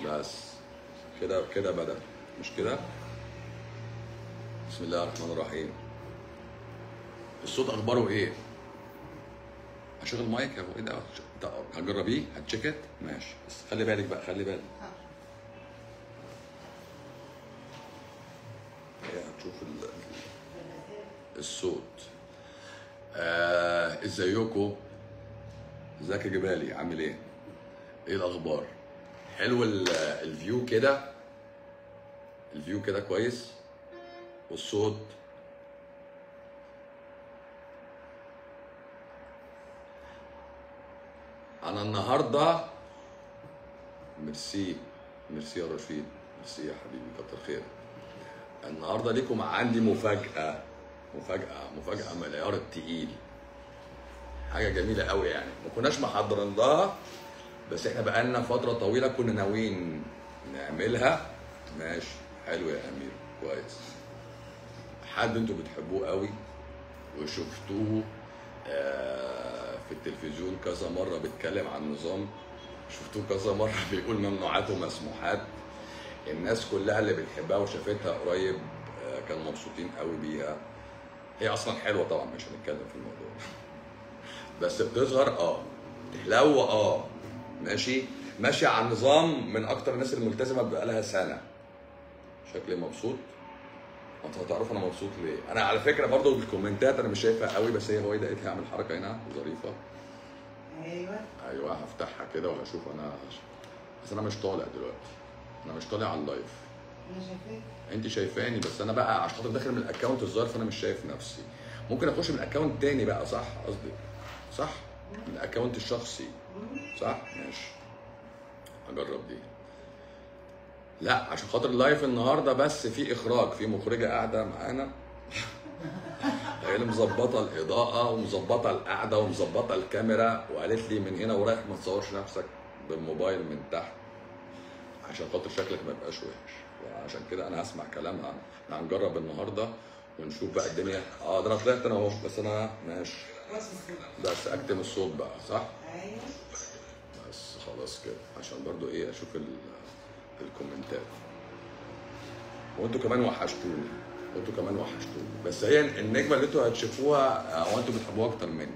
بس كده كده بدأ مش كده بسم الله الرحمن الرحيم الصوت اخباره ايه هشغل مايك هو ايه ده ده- هجربيه هتشيكت ماشي بس خلي بالك بقى خلي بالك هي هتشوف ال- الصوت آه ازيكم ازيك يا جبالي عامل ايه ايه الاخبار حلو ال- الفيو كده الفيو كده كويس والصوت انا النهارده ميرسي ميرسي يا رشيد ميرسي يا حبيبي كتر خير النهارده ليكم عندي مفاجأة مفاجأة مفاجأة من العيار التقيل حاجة جميلة قوي يعني ما كناش محضرين لها بس احنا بقالنا فترة طويلة كنا ناويين نعملها ماشي حلو يا أمير كويس حد انتوا بتحبوه قوي وشفتوه آه، في التلفزيون كذا مرة بيتكلم عن النظام شفتوه كذا مرة بيقول ممنوعات ومسموحات الناس كلها اللي بتحبها وشافتها قريب آه، كانوا مبسوطين قوي بيها هي اصلا حلوه طبعا مش هنتكلم في الموضوع بس بتظهر اه تحلو اه ماشي ماشيه على النظام من اكتر الناس الملتزمه بقالها سنه شكلي مبسوط انتوا هتعرفوا انا مبسوط ليه انا على فكره برضو الكومنتات انا مش شايفها قوي بس هي هو قالت لي اعمل حركه هنا ظريفه ايوه ايوه هفتحها كده وهشوف انا بس انا مش طالع دلوقتي انا مش طالع على اللايف انا شايفاك انت شايفاني بس انا بقى عشان خاطر داخل من الاكونت الظاهر فانا مش شايف نفسي ممكن اخش من اكونت تاني بقى صح قصدي صح من الاكونت الشخصي صح ماشي اجرب دي لا عشان خاطر اللايف النهارده بس في اخراج في مخرجه قاعده معانا هي اللي مظبطه الاضاءه ومظبطه القعده ومظبطه الكاميرا وقالت لي من هنا ورايح ما تصورش نفسك بالموبايل من تحت عشان خاطر شكلك ما يبقاش وحش وعشان كده انا هسمع كلامها احنا هنجرب النهارده ونشوف بقى الدنيا اه ده انا طلعت انا اهو بس انا ماشي بص الصوت بس اكتم الصوت بقى صح ايوه بس خلاص كده عشان برضو ايه اشوف ال- الكومنتات وانتوا كمان وحشتوني وانتوا كمان وحشتوني بس هي النجمه اللي انتوا هتشوفوها او انتوا بتحبوها اكتر مني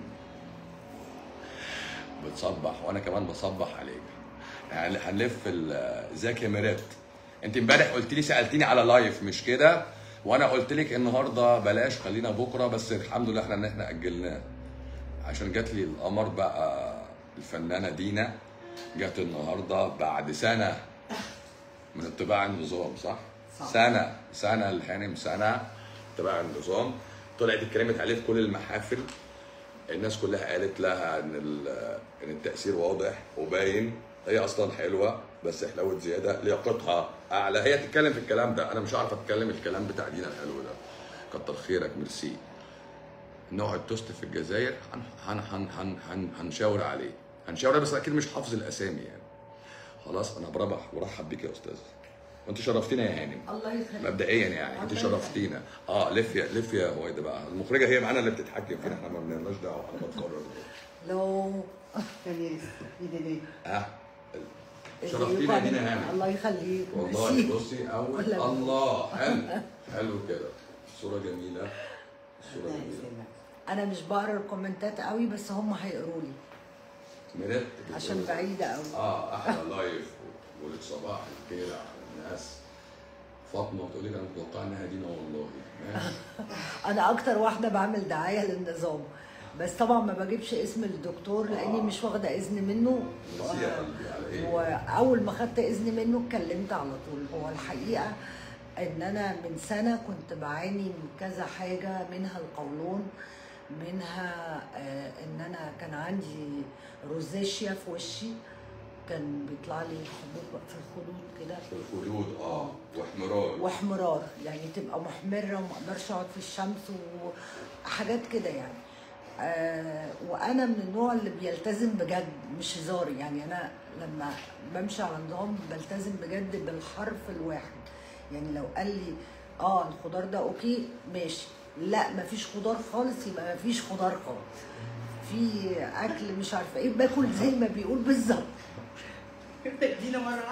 بتصبح وانا كمان بصبح عليك يعني هنلف ال- ازيك يا ميرات انت امبارح قلت لي سالتيني على لايف مش كده وانا قلت لك النهارده بلاش خلينا بكره بس الحمد لله احنا ان احنا اجلناه عشان جات لي القمر بقى الفنانه دينا جت النهارده بعد سنه من اتباع النظام صح؟ صح. سنه سنه الهانم سنه اتباع النظام طلعت اتكلمت عليه في كل المحافل الناس كلها قالت لها ان ال- ان التاثير واضح وباين هي اصلا حلوه بس حلاوه زياده لياقتها اعلى هي تتكلم في الكلام ده انا مش عارف اتكلم الكلام بتاع دينا الحلو ده كتر خيرك ميرسي نوع التوست في الجزائر هن هن هن هن هن هنشاور عليه هنشاور عليه بس اكيد مش حافظ الاسامي يعني خلاص انا بربح ورحب بيك يا استاذ وانت شرفتينا يا هانم الله يخليك مبدئيا يعني انت الله شرفتينا اه لف يا لف يا هويدا بقى المخرجه هي معانا اللي بتتحكم فينا احنا ما بنلناش دعوه انا بتفرج لو كويس ايه اه شرفتينا ده هنا هانم الله يخليك والله ميرسي. بصي اول ولا- الله حلو حلو كده الصوره جميله الصوره الله جميله يسلمك انا مش بقرا الكومنتات قوي بس هم هيقروا لي ميرات عشان بتقول- بعيده قوي اه احلى لايف ولك صباح الخير على الناس فاطمه بتقول لك انا متوقعه انها دينا والله ماشي انا اكتر واحده بعمل دعايه للنظام بس طبعا ما بجيبش اسم الدكتور لاني مش واخده اذن منه ميرسي يا قلبي على ايه واول ما خدت اذن منه اتكلمت على طول هو الحقيقه ان انا من سنه كنت بعاني من كذا حاجه منها القولون منها آه، ان انا كان عندي روزاشيا في وشي كان بيطلع لي حبوب في الخدود كده في الخدود اه واحمرار واحمرار يعني تبقى محمره وما اقدرش اقعد في الشمس وحاجات كده يعني آه وانا من النوع اللي بيلتزم بجد مش هزار يعني انا لما بمشي على نظام بلتزم بجد بالحرف الواحد يعني لو قال لي اه الخضار ده اوكي ماشي لا مفيش خضار خالص يبقى مفيش خضار خالص في اكل مش عارفه ايه باكل زي ما بيقول بالظبط ادينا مره واحده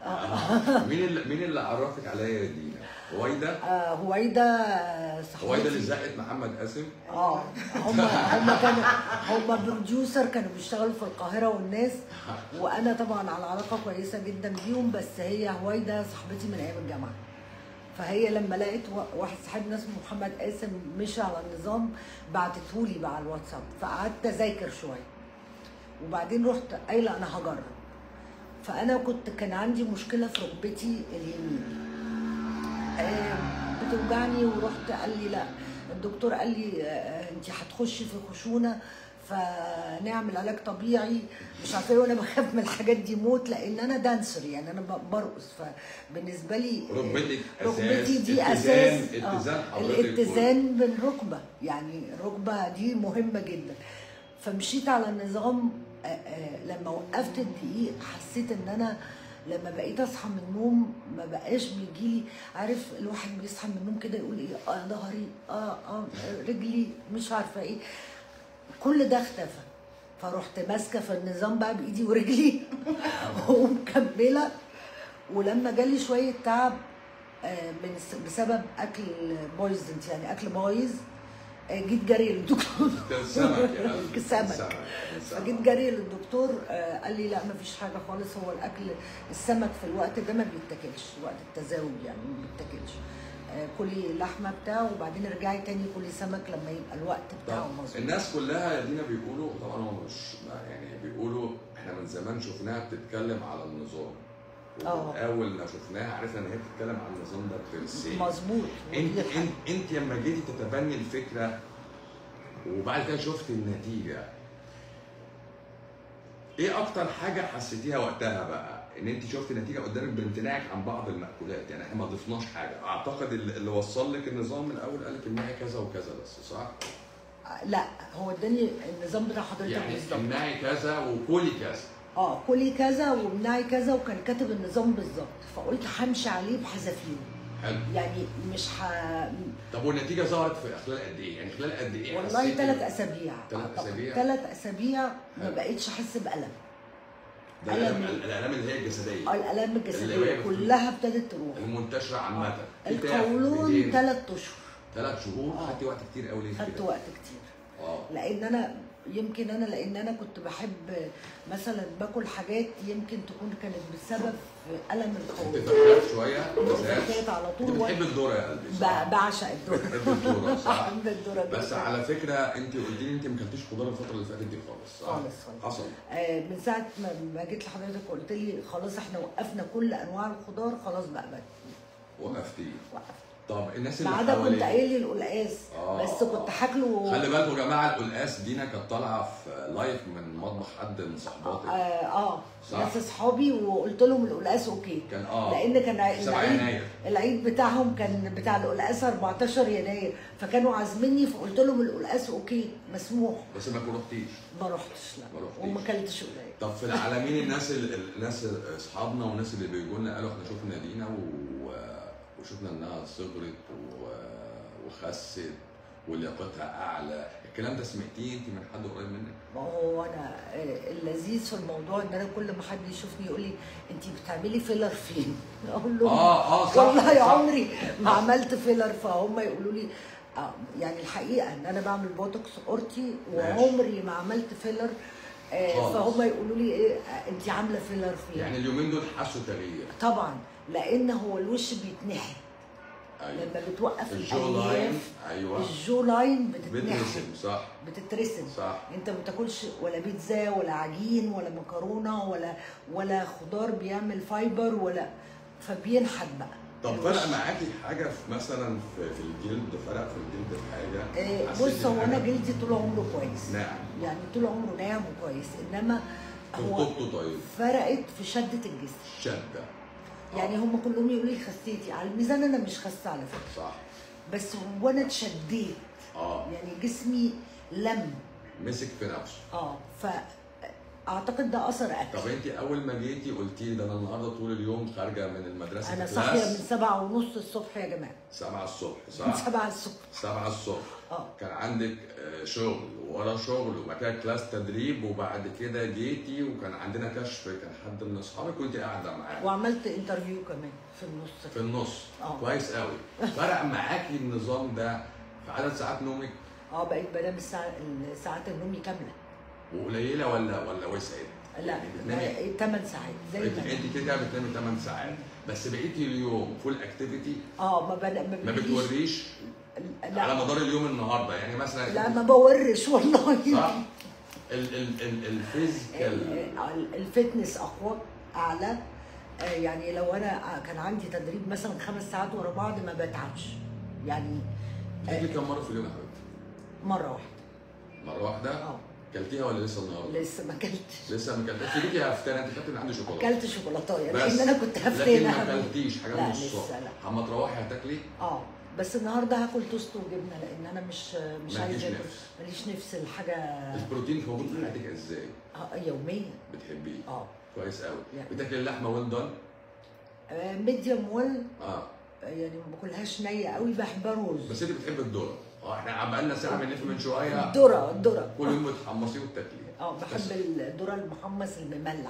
آه. مين اللي مين اللي عرفك عليا يا دينا؟ هويدا؟ آه هويدا صاحبتي هويدا اللي زقت محمد قاسم؟ اه هم هم كانوا هم بروديوسر كانوا بيشتغلوا في القاهره والناس وانا طبعا على علاقه كويسه جدا بيهم بس هي هويدا صاحبتي من ايام الجامعه فهي لما لقيت وا- واحد صاحبنا اسمه محمد قاسم مشي على النظام بعتتهولي بقى على الواتساب فقعدت اذاكر شويه وبعدين رحت قايله انا هجرب فانا كنت كان عندي مشكله في ركبتي اليمين آه، بتوجعني ورحت قال لي لا الدكتور قال لي آه، انت هتخشي في خشونه فنعمل علاج طبيعي مش عارفه ايه وانا بخاف من الحاجات دي موت لان انا دانسر يعني انا ب- برقص فبالنسبه لي آه، ركبتك أساس، ركبتي دي اتزان- اساس آه، اتزان حضرتك الاتزان بالركبه يعني الركبه دي مهمه جدا فمشيت على النظام آه، آه، لما وقفت الدقيق حسيت ان انا لما بقيت اصحى من النوم ما بقاش بيجيلي عارف الواحد بيصحى من النوم كده يقول ايه اه ظهري اه اه رجلي مش عارفه ايه كل ده اختفى فرحت ماسكه في النظام بقى بايدي ورجلي ومكمله ولما جالي شويه تعب آه، من س- بسبب اكل بايظ يعني اكل بايظ آه، جيت جري للدكتور كان سمك يا قلبي سمك. سمك فجيت جري للدكتور آه، قال لي لا ما فيش حاجه خالص هو الاكل السمك في الوقت ده ما بيتاكلش وقت التزاوج يعني ما بيتاكلش آه، كلي اللحمه بتاعه وبعدين ارجعي تاني كلي سمك لما يبقى الوقت بتاعه طب مظبوط الناس كلها يا دينا بيقولوا طبعا هو مش ما- يعني بيقولوا احنا من زمان شفناها بتتكلم على النظام اه. اول ما شفناها عرفنا ان هي بتتكلم عن النظام ده بترسيم مظبوط انت ودي حاجة. انت انت لما جيتي تتبني الفكره وبعد كده شفت النتيجه ايه اكتر حاجه حسيتيها وقتها بقى ان انت شفت نتيجه قدامك بامتناعك عن بعض المأكولات يعني احنا ما ضفناش حاجه اعتقد اللي اللي وصل لك النظام من الاول قال لك امنعي كذا وكذا بس صح لا هو اداني النظام بتاع حضرتك يعني بالظبط امنعي كذا وكلي كذا اه كلي كذا وامنعي كذا وكان كاتب النظام بالظبط فقلت همشي عليه بحذافيره حلو يعني مش ه... طب والنتيجه ظهرت في خلال قد ايه يعني خلال قد ايه والله حسيتي- ثلاث اسابيع تلات أسابيع؟ ثلاث اسابيع ما حلو. بقتش احس بالم ده الالام ألم. الالام اللي هي الجسديه اه الالام اللي الجسديه هي كلها ابتدت تروح المنتشره عامه آه. القولون ثلاث اشهر ثلاث شهور آه. خدتي وقت كتير قوي ليه خدت كده؟ وقت كتير اه لان انا يمكن انا لان انا كنت بحب مثلا باكل حاجات يمكن تكون كانت بسبب في الم انت القولون فكرت شويه فكرت بس على انت طول بتحب الذره يا قلبي صح؟ ب- بعشق الذره بتحب الذره صح؟ بحب الذره بس جداً. على فكره انت قلت لي انت ما كلتيش خضار الفتره اللي فاتت دي خالص صح؟ خالص خالص. حصل آه، من ساعه ما ما جيت لحضرتك قلت لي خلاص احنا وقفنا كل انواع الخضار خلاص بقى بقى وقفتي وقفت طب الناس ما اللي عدا كنت حواليك قايل لي القلقاس آه. بس كنت هاكله خلي بالكم يا جماعه القلقاس دينا كانت طالعه في لايف من مطبخ حد من صحباتك اه, آه. صح. ناس اصحابي وقلت لهم القلقاس اوكي كان اه لان كان 7 العيد يناير العيد بتاعهم كان بتاع القلقاس 14 يناير فكانوا عازميني فقلت لهم القلقاس اوكي مسموح بس ما رحتيش ما رحتش لا ما رحتيش. وما اكلتش قلقاس طب في العالمين الناس ال- الناس اصحابنا والناس اللي بيجوا لنا قالوا احنا شفنا دينا و... وشفنا انها صغرت و... وخست ولياقتها اعلى الكلام ده سمعتيه انت من حد قريب منك ما هو انا آه، اللذيذ في الموضوع ان انا كل ما حد يشوفني يقول لي انت بتعملي فيلر فين؟ اقول له اه اه صح والله صح. عمري ما عملت فيلر فهم يقولوا لي آه يعني الحقيقه ان انا بعمل بوتوكس اورتي ماشي. وعمري ما عملت فيلر آه خالص. فهم يقولوا لي ايه آه، انت عامله فيلر فين؟ يعني اليومين دول حسوا تغيير طبعا لان هو الوش بيتنحت ايوه لما بتوقف الجو لاين الالياف ايوه الجو لاين بتتنحت بترسم صح بتترسم صح انت ما بتاكلش ولا بيتزا ولا عجين ولا مكرونه ولا ولا خضار بيعمل فايبر ولا فبينحت بقى طب فرق معاكي حاجه في مثلا في, في الجلد فرق في الجلد في حاجه آه، حسيتي بص هو انا بحاجة؟ جلدي طول عمره كويس ناعم يعني طول عمره ناعم وكويس انما هو خطوطته طيب فرقت في شده الجسم شده يعني هم كلهم يقولوا لي خسيتي على الميزان انا مش خاسه على فكره صح بس وانا اتشديت اه يعني جسمي لم مسك في نفسه اه ف اعتقد ده اثر اكل طب انت اول ما جيتي قلتي لي ده انا النهارده طول اليوم خارجه من المدرسه انا كلاس صاحيه من سبعة ونص الصبح يا جماعه 7 الصبح من صح؟ سبعة الصبح 7 الصبح اه كان عندك آه، شغل ورا شغل وبعد كده كلاس تدريب وبعد كده جيتي وكان عندنا كشف كان حد من اصحابك كنت قاعده معاه وعملت انترفيو كمان في النص في النص اه. كويس قوي فرق معاكي النظام ده في عدد ساعات نومك اه بقيت بنام الساعه ساعات النومي كامله وقليله ولا ولا وسعت؟ لا يعني بتنامي 8 ساعات زي انت ما أنا. انت كده بتنامي 8 ساعات بس بقيتي اليوم فول اكتيفيتي اه ما بنا... ما بيجيش- بتوريش لا على مدار اليوم النهارده يعني مثلا لا ما بورش والله صح؟ ال ال ال الفيزيكال ال- الفتنس اقوى اعلى آه، يعني لو انا كان عندي تدريب مثلا خمس ساعات ورا بعض ما بتعبش يعني بتاكلي كم مره في اليوم يا حبيبتي؟ مره واحده مره واحده؟ اه كلتيها ولا لسه النهارده؟ لسه ما اكلتش لسه ما كلتيش ليكي هفتان انت خدت من عندي شوكولاته اكلت شوكولاتايه بس. لان انا كنت لكن هفتانه ما كلتيش حاجه لا من لسه الصبح لا اما تروحي هتاكلي اه بس النهارده هاكل توست وجبنه لان انا مش مش مالكيش عايزه اكل نفس. ماليش نفس الحاجه البروتين موجود في حياتك ازاي؟ آه يوميا بتحبيه اه كويس قوي يعني. بتاكلي اللحمه ويل دون؟ ميديوم ويل اه يعني ما باكلهاش نيه قوي بحبها رز بس انت بتحب الذره اه احنا بقالنا ساعه بنلف من شويه الذره الذره كل يوم بتحمصيه وبتاكليه اه بحب بس. الذره المحمص المملح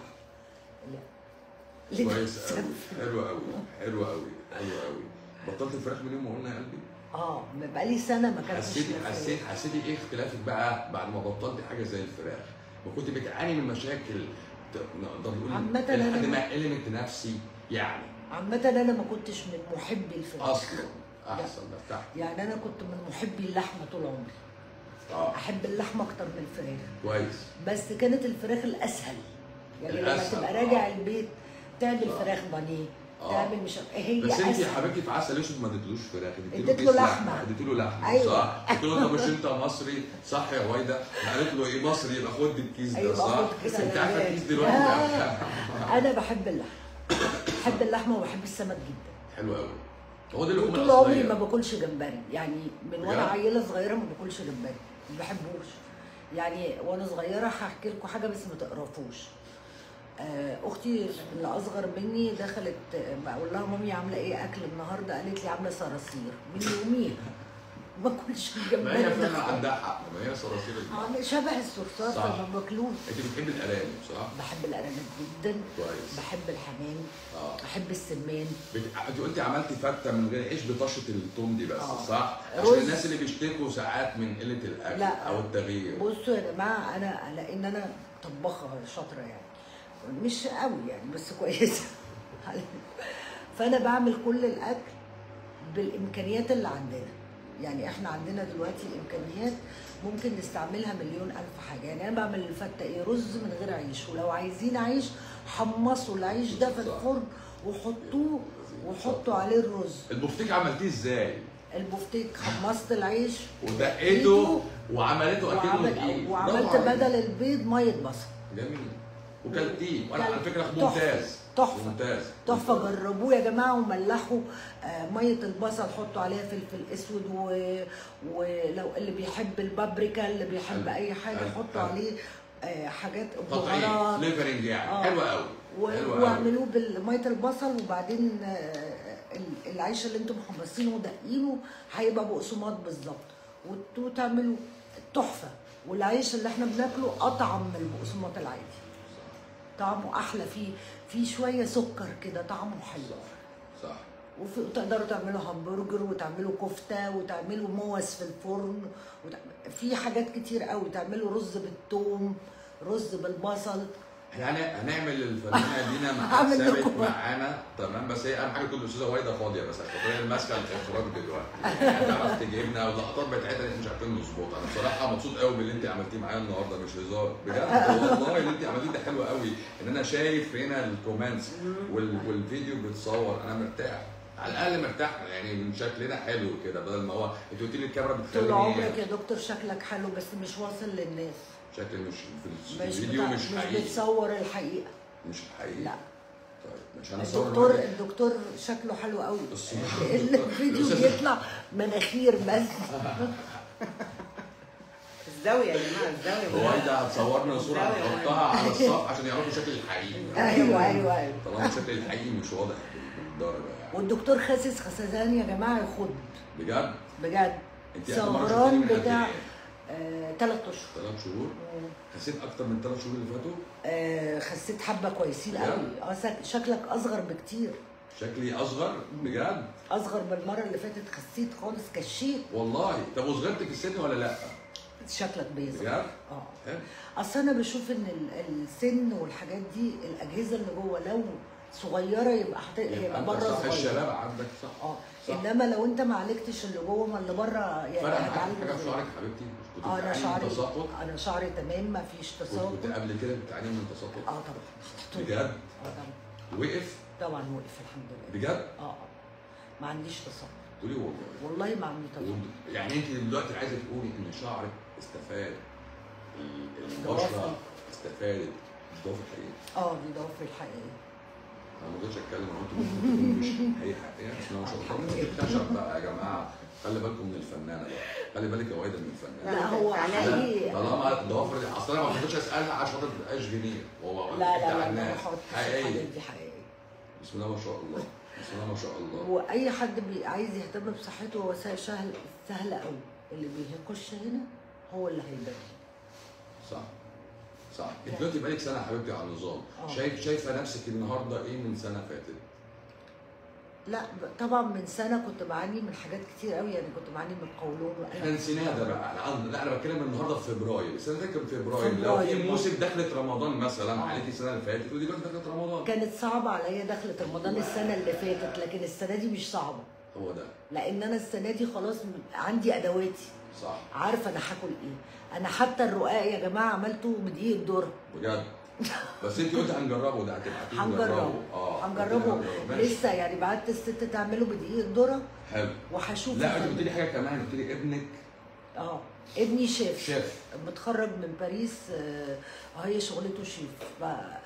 اللي- كويس قوي حلو قوي حلو قوي حلو قوي بطلت الفراخ من يوم ما قلنا يا قلبي اه بقالي سنه ما اكلتش حسيتي فراخ. حسيت حسيتي ايه اختلافك بقى بعد ما بطلتي حاجه زي الفراخ وكنت بتعاني من مشاكل ت- نقدر نقول عامة لحد أنا- ما قلمت نفسي يعني عامه انا ما كنتش من محبي الفراخ اصلا احسن ده ارتحت يعني انا كنت من محبي اللحمه طول عمري اه احب اللحمه اكتر من الفراخ كويس بس كانت الفراخ الاسهل يعني لما الأسهل، تبقى آه. راجع البيت تعمل آه. فراخ بانيه آه. تعمل مش عارف- هي بس انت يا اسهل حبيبتي في عسل اسود ما اديتلوش فراخ اديت له كيس لحمة. اديت له لحمه أيوة. صح قلت له طب مش انت مصري صح يا هويدا قالت له ايه مصري يبقى خد الكيس ده أيوة، صح خد الكيس انت ده. عارفه الكيس دلوقتي آه. انا بحب اللحمه بحب اللحمه وبحب السمك جدا حلو قوي هو ده اللحوم وطول عمري الأصلية. ما باكلش جمبري يعني من وانا بجد؟ عيله صغيره ما باكلش جمبري ما بحبوش يعني وانا صغيره هحكي لكم حاجه بس ما تقرفوش آه، اختي اللي اصغر مني دخلت آه، بقول لها مامي عامله ايه اكل النهارده قالت لي عامله صراصير من يوميها ما باكلش ما الجمبري هي ده فعلا خالص. عندها حق ما هي صراصير البحر. عامل شبه الصرصار صح. فما باكلوش انت بتحب الارانب صح؟ بحب الارانب جدا كويس بحب الحمام اه بحب السمان بت... انت قلتي عملتي فته من غير عيش بطشه التوم دي بس آه. صح؟ رز. عشان الناس اللي بيشتكوا ساعات من قله الاكل لا. او التغيير بصوا يا جماعه انا لان انا طباخه شاطره يعني مش قوي يعني بس كويسه فانا بعمل كل الاكل بالامكانيات اللي عندنا يعني احنا عندنا دلوقتي الامكانيات ممكن نستعملها مليون الف حاجه يعني انا بعمل الفته ايه رز من غير عيش ولو عايزين عيش حمصوا العيش ده في صح. الفرن وحطوه وحطوا عليه الرز البفتيك عملتيه ازاي؟ البفتيك حمصت العيش ودقيته وعملته اكنه وعمل دقيق وعملت برافو عليك. بدل البيض ميه بصل جميل وكلتيه وانا على فكره تحفة. ممتاز تحفة. ممتاز تحفه جربوه يا جماعه وملحوا آه، ميه البصل حطوا عليها فلفل اسود و... ولو اللي بيحب البابريكا اللي بيحب حلو. اي حاجه حلو. حطوا حلو. عليه آه، حاجات تطعيم بهارات فليفرنج يعني آه. حلو قوي و- حلو قوي واعملوه بميه البصل وبعدين آه، ال- العيش اللي انتم محمصينه ودقينه هيبقى بقسماط بالظبط وت- وتعملوا تحفه والعيش اللي احنا بناكله اطعم من البقسماط العادي طعمه احلى فيه فيه شويه سكر كده طعمه حلو صح صح وفي- وتقدروا تعملوا همبرجر وتعملوا كفته وتعملوا موز في الفرن وتع- في حاجات كتير قوي تعملوا رز بالثوم رز بالبصل يعني هنعمل الفنانه دينا مع هعمل ثابت لكم. معانا تمام بس هي اهم حاجه تكون الاستاذه وايده فاضيه بس عشان خاطر هي اللي ماسكه الاخراج دلوقتي يعني تعرف تجيبنا واللقطات بتاعتها احنا مش عارفين نظبطها انا بصراحه مبسوط قوي باللي انت عملتيه معايا النهارده مش هزار بجد والله اللي انت عملتيه ده حلو قوي ان انا شايف هنا الكومنتس وال... والفيديو بيتصور انا مرتاح على الاقل مرتاح يعني من شكلنا حلو كده بدل ما هو انت قلت لي الكاميرا طول عمرك بتخليني يا دكتور شكلك حلو بس مش واصل للناس شكل مش في مش الفيديو بتاع- مش مش حقيقي بتصور الحقيقه مش حقيقي لا طيب مش هنصور الدكتور الفيديو. الدكتور شكله حلو قوي الصورة. الفيديو بيطلع مناخير بس الزاويه يا جماعه الزاويه هو انت هتصورنا صوره هنحطها على الصف عشان يعرفوا شكل الحقيقي ايوه ايوه ايوه طالما شكل الحقيقي مش واضح بالدرجه يعني والدكتور خاسس خسسان يا جماعه يخض بجد بجد انت اخر مره شفتني سهران من قد بتاع ايه؟ ثلاث اشهر ثلاث شهور خسيت اكتر من ثلاث شهور اللي فاتوا آه، خسيت حبه كويسين بجد؟ قوي اه شك- شكلك اصغر بكتير شكلي اصغر بجد اصغر من المره اللي فاتت خسيت خالص كشيت والله طب وصغرت في السن ولا لا؟ شكلك بيظهر بجد؟ اه حلو. اصل انا بشوف ان ال- السن والحاجات دي الاجهزه اللي جوه لو صغيره يبقى هت- يبقى هيبقى انت بره صح صغير الشباب عندك صح اه صح. انما لو انت ما عالجتش اللي جوه ما اللي بره يعني فرق معاك هتعالج حاجه في إزاي؟ شعرك حبيبتي مش كنت اه انا بتعاني شعري من تساقط انا شعري تمام ما فيش كنت تساقط قبل كده بتعاني من تساقط اه طبعا بجد اه طبعا وقف طبعا وقف الحمد لله بجد اه اه ما عنديش تساقط تقولي والله والله ما عندي تساقط يعني انت دلوقتي عايزه تقولي ان شعرك استفاد ال- ضوافر. البشره استفادت الضوافر الحقيقيه اه دي ضوافري الحقيقيه انا ما رضيتش اتكلم انا قلت ممكن تكون مش هي حقيقيه بس انا ما شاء الله ممكن تكتشف بقى يا جماعه خلي بالكم من الفنانه بقى خلي بالك يا وايده من الفنانه لا هو على حقيقي طالما الضوافر دي اصل انا ما رضيتش اسالها عشان خاطر ما تبقاش جنيه هو لا لا بتاع لا ما الناس بحطش حقيقيه الحاجات دي حقيقيه بسم الله ما شاء الله بسم الله ما شاء الله واي حد بي عايز يهتم بصحته هو سهل سهل سهل قوي اللي بيخش هنا هو اللي هيبان صح صح انت دلوقتي بقالك سنه يا حبيبتي على النظام اه. شايف شايفه نفسك النهارده ايه من سنه فاتت لا ب- طبعا من سنه كنت بعاني من حاجات كتير قوي يعني كنت بعاني من القولون احنا نسيناه ده بقى انا عن- لا انا بتكلم النهارده في فبراير السنه اللي فاتت كان فبراير لو فبراير. في موسم دخلت رمضان مثلا اه. عليكي السنه اللي فاتت ودي دلوقتي دخلت رمضان كانت صعبه عليا دخلت رمضان السنه اللي فاتت لكن السنه دي مش صعبه هو ده لان انا السنه دي خلاص م- عندي ادواتي صح عارفه انا هاكل ايه انا حتى الرقاق يا جماعه عملته بدقيق الذره بجد بس انت قلت هنجربه ده هتبقى هنجربه اه هنجربه ماشي. لسه يعني بعت الست تعمله بدقيق الذره حلو وهشوف لا انت الفرق. قلت لي حاجه كمان قلت لي ابنك اه ابني شيف شيف متخرج من باريس آه هي شغلته شيف ف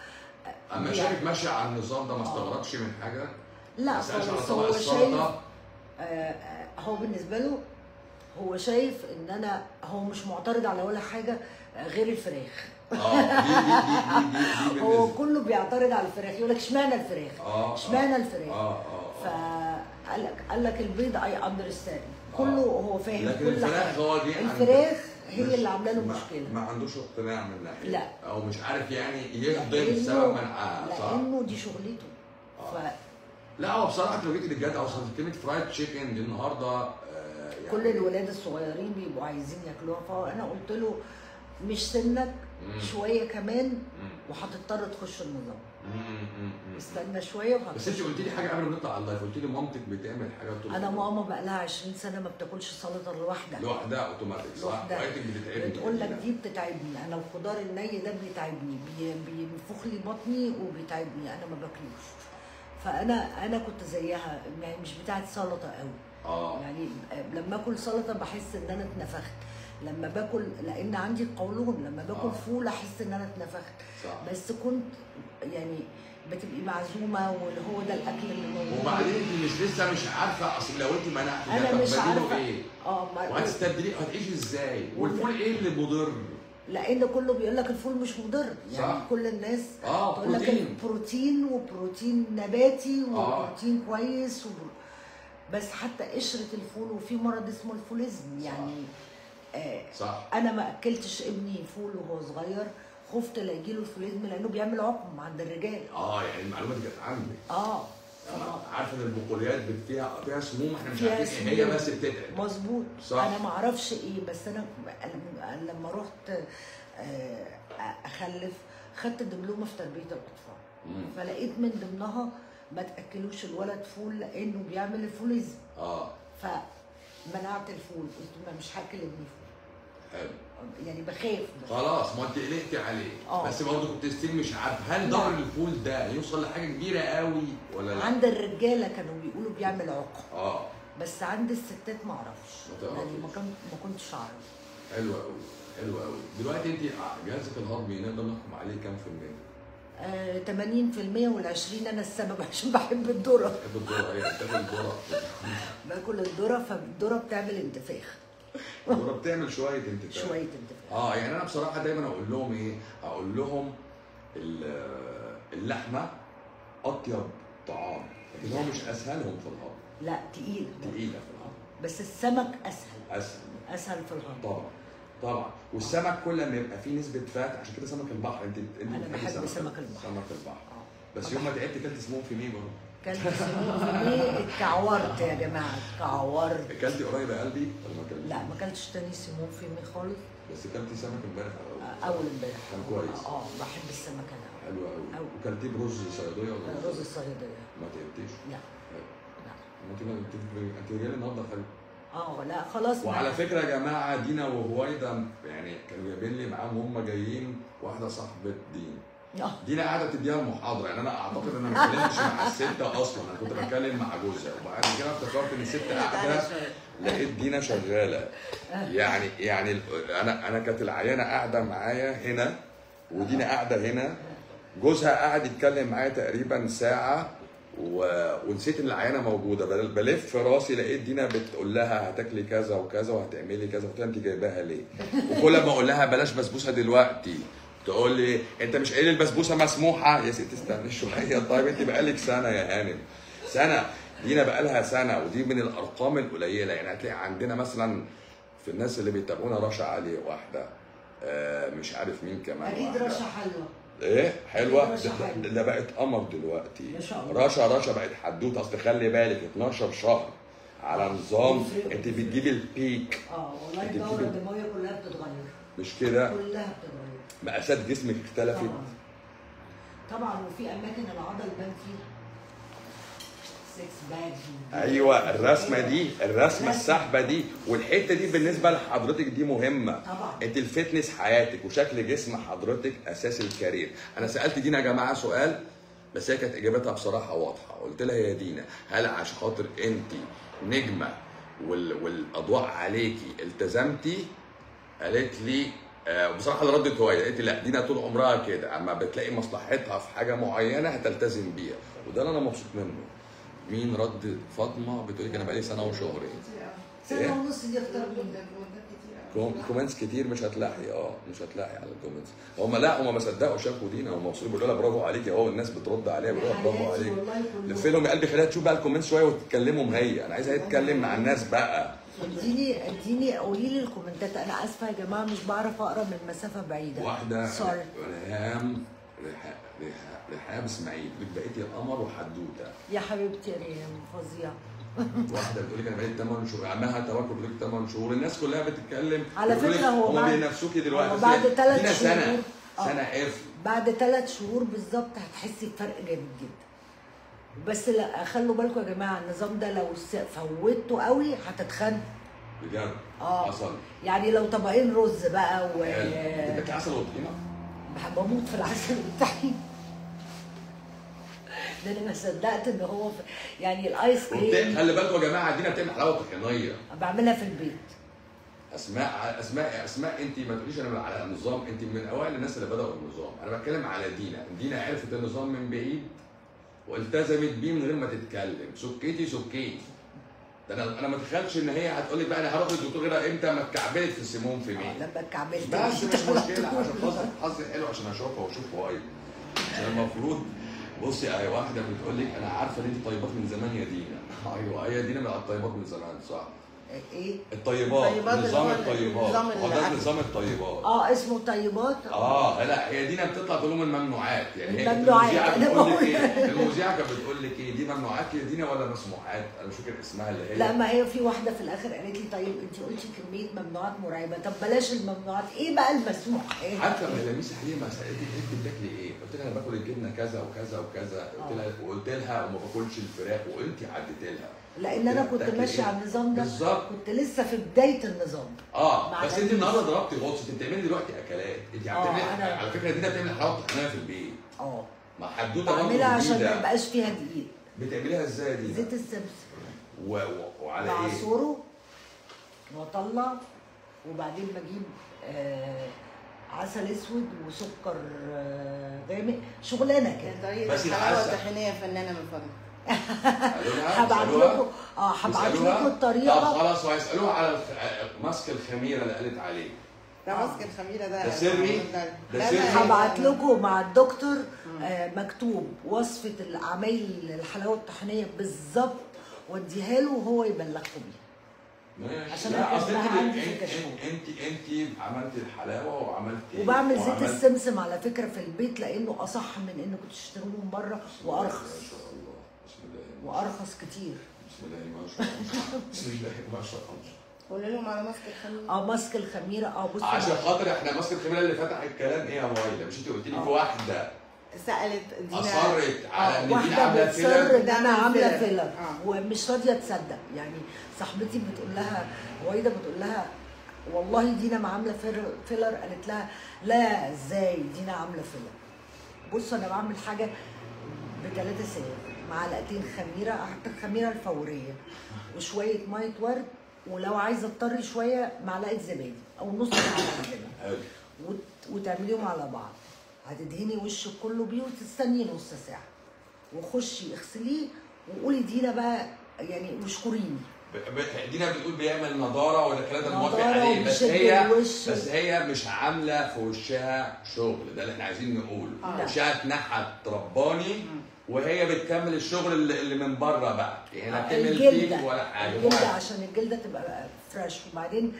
اما يعني- شايفك ماشي على النظام ده ما استغربش من حاجه لا ما سالش على خالص طبق هو شايف السلطه آه، آه، هو بالنسبه له هو شايف ان انا هو مش معترض على ولا حاجه آه، غير الفراخ اه دي دي دي دي دي, دي هو بالنسبة- كله بيعترض على الفراخ يقول لك اشمعنى الفراخ اه اشمعنى اه الفراخ اه اه فقال لك قال لك البيض اي اندرستاند كله هو فاهم لكن كل الفراخ حاجه هو دي عند- الفراخ هي مش- اللي عامله له ما- مشكله ما عندوش اقتناع من ناحيه لا. او مش عارف يعني يهضم لأنه- السبب من آه صح لانه دي شغلته آه. ف لا هو بصراحه لو جيت للجد اصلا كلمه فرايد تشيكن دي النهارده آه يعني كل الولاد الصغيرين بيبقوا عايزين ياكلوها فانا قلت له مش سنك مم. شويه كمان مم. وهتضطر تخش النظام مم، مم، مم. استنى شويه بس وهتخش انت قلت لي حاجه قبل ما نطلع على اللايف قلت لي مامتك بتعمل حاجه طول انا الوقت. ماما بقى لها 20 سنه ما بتاكلش سلطه لوحدها لوحدها اوتوماتيك صح؟ لوحدها. وقتك بتتعبني بتقول لك دي بتتعبني انا الخضار الني ده بيتعبني بي- بينفخ لي بطني وبيتعبني انا ما باكلوش فانا انا كنت زيها يعني مش بتاعت سلطه قوي اه يعني لما اكل سلطه بحس ان انا اتنفخت لما باكل لان عندي قولون لما باكل آه. فول احس ان انا اتنفخت صح بس كنت يعني بتبقي معزومه واللي هو ده الاكل اللي موجود وبعدين انت مش لسه مش عارفه اصل لو انت منعتي انا ده مش طب بديله عارفه ايه؟ اه ما- وهتستبدليه هتعيشي ازاي؟ والفول ايه اللي مضر؟ لان كله بيقول لك الفول مش مضر يعني صح. كل الناس اه تقول لك بروتين البروتين وبروتين نباتي آه. وبروتين كويس و... بس حتى قشره الفول وفي مرض اسمه الفوليزم يعني آه صح انا ما اكلتش ابني فول وهو صغير خفت لا يجيله الفوليزم لانه بيعمل عقم عند الرجال اه يعني المعلومه دي كانت عندك اه أنا عارف ان البقوليات بت- فيها فيها سموم احنا مش فيها عارفين ايه هي سموم. بس بتتعب مظبوط صح. انا ما اعرفش ايه بس انا أنا لما رحت آه، اخلف خدت دبلومه في تربيه الاطفال مم. فلقيت من ضمنها ما تاكلوش الولد فول لانه بيعمل الفوليزم اه فمنعت الفول قلت ما مش هاكل ابني فول حلو يعني بخاف خلاص ما انت قلقتي عليه آه. بس برضه كنت ستيل مش عارف هل ضرر الفول ده يوصل لحاجه كبيره قوي ولا لا؟ عند الرجاله كانوا بيقولوا بيعمل عقم اه بس عند الستات ما اعرفش ما تعرفيش. يعني ما كنت ما كنتش اعرف حلو قوي حلو قوي دلوقتي انت جهازك الهضمي نقدر نحكم عليه كام في المية؟ آه 80% وال 20 انا السبب عشان بحب الذره بتحب الذره ايه؟ بتاكل الذره باكل الذره فالذره بتعمل انتفاخ الذره بتعمل شويه انتفاخ شويه انتفاخ اه يعني انا بصراحه دايما اقول لهم ايه اقول لهم ال- اللحمه اطيب طعام لكن هو مش اسهلهم في الهضم لا تقيل تقيله في الهضم بس السمك اسهل اسهل اسهل في الهضم طبعا طبعا والسمك كل ما يبقى فيه نسبه فات عشان كده سمك البحر انت انت أنا بتحبي بحب سمك البحر. سمك البحر آه. بس يوم ما تعبت كلت سموم في مين برضه كلت سموم في ميه اتكعورت يا جماعه اتكعورت اكلتي قريب يا قلبي ولا ما اكلتيش؟ لا ما كلتش تاني سموم في ميه خالص بس اكلتي سمك امبارح آه، اول امبارح كان كويس اه بحب السمك انا حلو قوي أوي. وكلتيه برز صياديه ولا أوي. رز الصياديه ما تعبتيش لا لا انت انت انت جايه النهارده حلو اه لا خلاص وعلى ما- فكره يا جماعه دينا وهويدا يعني كانوا جايبين لي معاهم هم جايين واحده صاحبه دين آه. دينا قاعده تديها المحاضره يعني انا اعتقد ان انا ما اتكلمتش مع الست اصلا انا كنت بتكلم مع جوزها وبعد كده افتكرت ان الست قاعده لقيت دينا شغاله يعني يعني ال- انا انا كانت العيانه قاعده معايا هنا ودينا قاعده هنا جوزها قاعد يتكلم معايا تقريبا ساعه و... ونسيت ان العيانه موجوده بل- بلف في راسي لقيت دينا بتقول لها هتاكلي كذا وكذا وهتعملي كذا قلت لها انت جايباها ليه؟ وكل ما اقول لها بلاش بسبوسه دلوقتي تقول لي انت مش قايل البسبوسه مسموحه يا ست استني شويه طيب انت بقالك سنه يا هانم سنه دينا بقالها سنه ودي من الارقام القليله يعني هتلاقي عندنا مثلا في الناس اللي بيتابعونا رشا علي واحده آه مش عارف مين كمان اكيد واحدة. رشا حلوه ايه حلوه رشا ده, حلوة. ده بقت قمر دلوقتي ما شاء الله. رشا رشا بقت حدوته اصل خلي بالك 12 شهر على نظام يفرقوا. انت بتجيبي البيك اه والله أنت الدوره بتجيبي- الدمويه كلها بتتغير مش كده كلها بتتغير مقاسات جسمك اختلفت طبعا طبعا وفي اماكن العضل بان فيها سكس باك ايوه الرسمه دي الرسمه السحبه دي والحته دي بالنسبه لحضرتك دي مهمه طبعا. انت الفتنس حياتك وشكل جسم حضرتك اساس الكارير انا سالت دينا يا جماعه سؤال بس هي كانت اجابتها بصراحه واضحه قلت لها يا دينا هل عشان خاطر انت نجمه وال... والاضواء عليكي التزمتي قالت لي آه، بصراحه اللي ردت هوايه قالت لي لا دينا طول عمرها كده اما بتلاقي مصلحتها في حاجه معينه هتلتزم بيها وده اللي انا مبسوط منه مين رد فاطمه بتقول لك انا بقالي سنه وشهرين إيه؟ سنه ونص دي اختار مين كوم- كومنتس كتير مش هتلاقي اه مش هتلاقي على الكومنتس هم لا هم ما صدقوا شافوا دينا هم مبسوطين بيقولوا لها برافو عليكي اهو الناس بترد عليها بيقولوا لها برافو حياتي عليك والله كلهم. لف لهم يا قلبي خليها تشوف بقى الكومنتس شويه وتتكلمهم هي انا عايزها تتكلم مع الناس بقى اديني اديني قولي لي الكومنتات انا اسفه يا جماعه مش بعرف اقرا من مسافه بعيده واحده سوري ريهام ريحام ريحام- ريحام اسماعيل بتقول بقيتي القمر وحدوته يا حبيبتي يا ريم فظيعه واحده بتقول لك انا بقيت 8 شهور عمها توكل بتقول لك 8 شهور الناس كلها بتتكلم على بتقول لك فكرة هو هم بعد- بينافسوكي دلوقتي هو بعد بس تلات دينا سنه شهور- آه. سنه قرف بعد ثلاث شهور بالظبط هتحسي بفرق جامد جدا بس لا خلوا بالكم يا جماعه النظام ده لو س- فوتته قوي هتتخن بجد اه حصل يعني لو طبقين رز بقى و حلو. انت بتاكل عسل وطحينه بحب اموت في العسل والطحين ده انا ما صدقت ان هو في يعني الايس وبت- كريم خلي بالكم يا جماعه دينا بتعمل حلاوه طحينيه بعملها في البيت اسماء اسماء اسماء انت ما تقوليش انا على النظام انت من اوائل الناس اللي بداوا النظام انا بتكلم على دينا دينا عرفت النظام من بعيد والتزمت بيه من غير ما تتكلم سكيتي سكيتي ده انا انا ما اتخيلش ان هي هتقول لك بقى انا هروح للدكتور غير امتى ما اتكعبلت في السموم في آه، مين لما اتكعبلت بس مشيت مش على مشكله طول. عشان خاطر حظي حلو عشان اشوفها واشوف وايد عشان المفروض بصي اي واحده بتقول لك انا عارفه ان انت طيبات من زمان يا دينا ايوه هي دينا من الطيبات من زمان صح ايه الطيبات الطيبات اللي نظام هو الطيبات نظام هو ده الأكل. نظام الطيبات اه اسمه طيبات اه لا هي دينا بتطلع تقول لهم الممنوعات يعني هي كانت الممنوعات، المذيعه أنا بتقول لك بقول. ايه المذيعه كانت بتقول لك ايه دي ممنوعات يا دينا ولا مسموحات انا مش فاكر اسمها اللي هي لا ما هي في واحده في الاخر قالت لي طيب انت قلتي كميه ممنوعات مرعبه طب بلاش الممنوعات ايه بقى المسموح ايه حتى لما لميس حليمه سالتني انت بتاكلي ايه؟ قلت لها انا باكل الجبنه كذا وكذا وكذا قلت لها وقلت لها وما باكلش الفراخ وانت عديت لها لان انا كنت بتاكلي ماشيه إيه؟ على النظام ده بالظبط كنت لسه في بدايه النظام اه مع بس انت لميس. النهارده ضربتي غطس انت بتعملي دلوقتي اكلات انت آه، بتعملي أنا- على فكره دينا بتعمل حلاوه طحينيه في البيت اه ما حدوته برضه بعملها عشان ما جديدة. يبقاش فيها دقيق بتعمليها ازاي دي؟ زيت السمسم و... و... وعلى ايه؟ بعصره واطلع وبعدين بجيب آه عسل اسود وسكر آه غامق شغلانه كده طريقة بس الحلاوة العسل. الطحينية فنانة من فضلك قالوا لها؟ هبعت سألوها؟ لكم اه هبعت يسألوها؟ لكم طب الطريقه خلاص وهيسالوها على الخ- ماسك الخميره اللي قالت عليه ده ماسك الخميره ده ده سري؟ ده ده سري؟ هبعت لكم مع الدكتور آه مكتوب وصفه العمايل الحلاوه الطحينيه بالظبط واديها له وهو يبلغكم بيها ماشي عشان لا أنا اصل بحبها انت عندي في انت الكشكول. انت انت عملت الحلاوه وعملت وبعمل زيت وعملت- السمسم على فكره في البيت لانه اصح من انكم تشتروه من بره وارخص ما شاء الله بسم الله وارخص كتير بسم الله ما شاء الله بسم الله ما شاء الله قول لهم على ماسك الخميره اه ماسك الخميره اه بصوا عشان بقى. خاطر احنا ماسك الخميره اللي فتح الكلام ايه يا مويله مش انت قلت لي في آه. واحده سالت دينا اصرت على اه ان دي واحده عامله بتصر فيلر ان انا تعمل عامله فيلر. فيلر آه. ومش راضيه تصدق يعني صاحبتي بتقول لها وايده بتقول لها والله دينا ما عامله فيلر, فيلر قالت لها لا ازاي دينا عامله فيلر بص انا بعمل حاجه بثلاثه ساعات معلقتين خميره احط الخميره الفوريه وشويه ميه ورد ولو عايزه تطري شويه معلقه زبادي او نص معلقه زبادي حلو وت- وتعمليهم على بعض هتدهني وشك كله بيه وتستني نص ساعه وخشي اغسليه وقولي دينا بقى يعني واشكريني ب- ب- دينا بتقول بيعمل نضاره وده الكلام ده موافق نضارة عليه بس وبيشد هي الوش. بس هي مش عامله في وشها شغل ده اللي احنا عايزين نقوله آه. وشها اتنحت رباني وهي بتكمل الشغل اللي, اللي من بره بقى يعني لا بتعمل فيك الجلده ولا حاجه الجلده موافق. عشان الجلده تبقى فريش وبعدين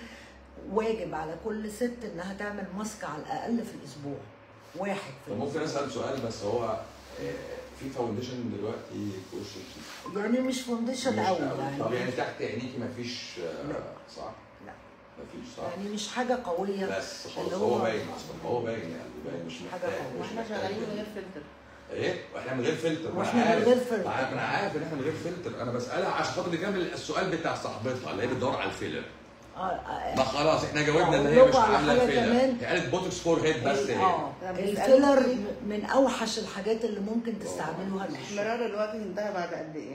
واجب على كل ست انها تعمل ماسك على الاقل في الاسبوع واحد في طب ممكن الاسبوع اسال سؤال بس هو آه، في فاونديشن دلوقتي في وشك يعني مش فونديشن مش قوي قوي. طب يعني يعني تحت عينيكي مفيش آه، لا. صح؟ لا. مفيش صح؟ يعني مش حاجه قويه بس خلاص اللي هو هو- باين اصلا هو باين يعني باين مش حاجة محتاج قوية. مش واحنا محتاج شغالين من كده. غير فلتر ايه واحنا من غير فلتر ما وإحنا أنا من عارف. غير فلتر. ما انا عارف ان احنا من غير فلتر انا بسالها عشان خاطر نكمل السؤال بتاع صاحبتها اللي هي بتدور على الفيلر اه آه، ما خلاص احنا جاوبنا ان أقول هي مش لكم على عامله حاجة فيلر كمان. هي قالت بوتوكس فور هيد بس هي اه طب الفيلر بيسألوكي- م- من اوحش الحاجات اللي ممكن تستعملوها للوش احمرار الوجه انتهى بعد قد ايه؟